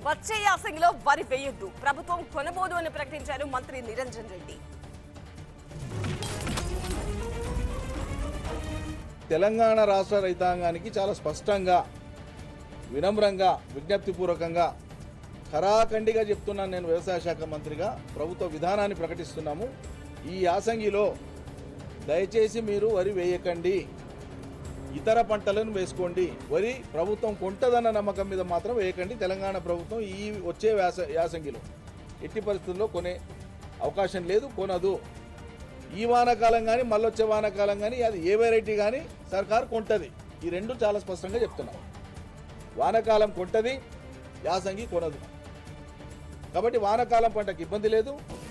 వచ్చే యాసంగిలో వరి వేయొద్దు ప్రభుత్వం కొనబోదు అని ప్రకటించారు మంత్రి నిరంజన్ రెడ్డి తెలంగాణ రాష్ట్ర రైతాంగానికి చాలా స్పష్టంగా వినమ్రంగా విజ్ఞప్తిపూర్వకంగా ఖరాఖండిగా చెప్తున్నాను నేను వ్యవసాయ శాఖ మంత్రిగా ప్రభుత్వ విధానాన్ని ప్రకటిస్తున్నాము ఈ యాసంగిలో దయచేసి మీరు వరి వేయకండి ఇతర పంటలను వేసుకోండి వరి ప్రభుత్వం కొంటదన్న నమ్మకం మీద మాత్రం వేయకండి తెలంగాణ ప్రభుత్వం ఈ వచ్చే యాస యాసంగిలో ఎట్టి పరిస్థితుల్లో కొనే అవకాశం లేదు కొనదు ఈ వానాకాలం కానీ మళ్ళొచ్చే వానాకాలం కానీ అది ఏ వెరైటీ కానీ సర్కార్ కొంటది ఈ రెండు చాలా స్పష్టంగా చెప్తున్నాం వానాకాలం కొంటది యాసంగి కొనదు కాబట్టి వానాకాలం పంటకు ఇబ్బంది లేదు